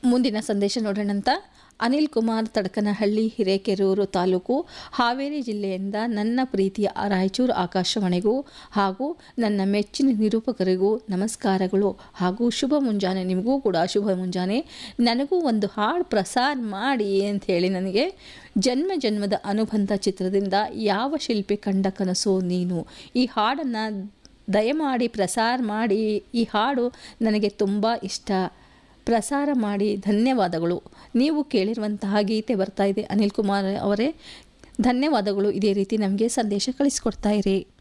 ಮುಂದಿನ ಸಂದೇಶ ನೋಡೋಣಂತ ಅನಿಲ್ ಕುಮಾರ್ ತಡಕನಹಳ್ಳಿ ಹಿರೇಕೆರೂರು ತಾಲೂಕು ಹಾವೇರಿ ಜಿಲ್ಲೆಯಿಂದ ನನ್ನ ಪ್ರೀತಿಯ ರಾಯಚೂರು ಆಕಾಶವಾಣಿಗೂ ಹಾಗೂ ನನ್ನ ಮೆಚ್ಚಿನ ನಿರೂಪಕರಿಗೂ ನಮಸ್ಕಾರಗಳು ಹಾಗೂ ಶುಭ ಮುಂಜಾನೆ ನಿಮಗೂ ಕೂಡ ಶುಭ ಮುಂಜಾನೆ ನನಗೂ ಒಂದು ಹಾಡು ಪ್ರಸಾರ ಮಾಡಿ ಅಂತ ಹೇಳಿ ನನಗೆ ಜನ್ಮ ಜನ್ಮದ ಅನುಬಂಧ ಚಿತ್ರದಿಂದ ಯಾವ ಶಿಲ್ಪಿ ಕಂಡ ಕನಸು ನೀನು ಈ ಹಾಡನ್ನು ದಯಮಾಡಿ ಪ್ರಸಾರ ಮಾಡಿ ಈ ಹಾಡು ನನಗೆ ತುಂಬ ಇಷ್ಟ ಪ್ರಸಾರ ಮಾಡಿ ಧನ್ಯವಾದಗಳು ನೀವು ಕೇಳಿರುವಂತಹ ಗೀತೆ ಬರ್ತಾ ಇದೆ ಅನಿಲ್ ಕುಮಾರ್ ಅವರೇ ಧನ್ಯವಾದಗಳು ಇದೇ ರೀತಿ ನಮಗೆ ಸಂದೇಶ ಕಳಿಸ್ಕೊಡ್ತಾ ಇರಿ